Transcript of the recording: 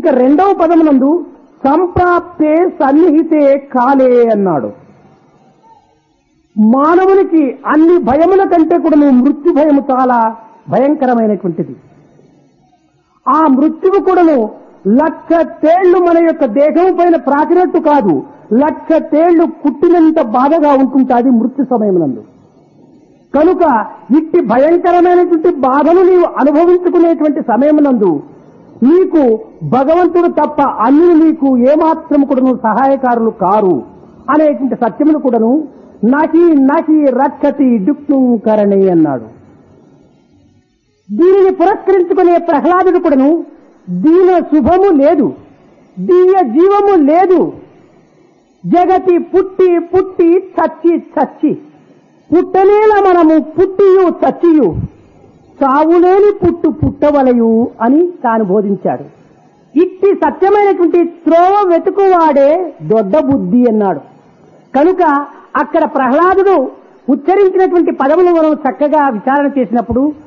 ఇంకా రెండవ పదమునందు సంప్రాప్తే సన్నిహితే కాలే అన్నాడు మానవునికి అన్ని భయముల కంటే కూడా మృత్యు భయము చాలా భయంకరమైనటువంటిది ఆ మృత్యువు కూడాను లక్ష తేళ్లు మన యొక్క దేహం పైన ప్రాకినట్టు కాదు లక్ష తేళ్లు కుట్టినంత బాధగా ఉంటుంటాది మృత్యు సమయమునందు కనుక ఇట్టి భయంకరమైనటువంటి బాధను నీవు అనుభవించుకునేటువంటి సమయమునందు నీకు భగవంతుడు తప్ప అన్ని నీకు ఏమాత్రం కూడాను సహాయకారులు కారు అనేటువంటి సత్యమును కూడాను నహి నహి రక్షతి డుక్ను కరణి అన్నాడు దీనిని పురస్కరించుకునే ప్రహ్లాదుడు కూడాను దీన శుభము లేదు దీయ జీవము లేదు జగతి పుట్టి పుట్టి చచ్చి చచ్చి పుట్టనేల మనము పుట్టియు చచ్చియు చావులేని పుట్టు పుట్టవలయు అని తాను బోధించాడు ఇట్టి సత్యమైనటువంటి త్రోవ వెతుకువాడే దొడ్డ బుద్ధి అన్నాడు కనుక అక్కడ ప్రహ్లాదుడు ఉచ్చరించినటువంటి పదములు మనం చక్కగా విచారణ చేసినప్పుడు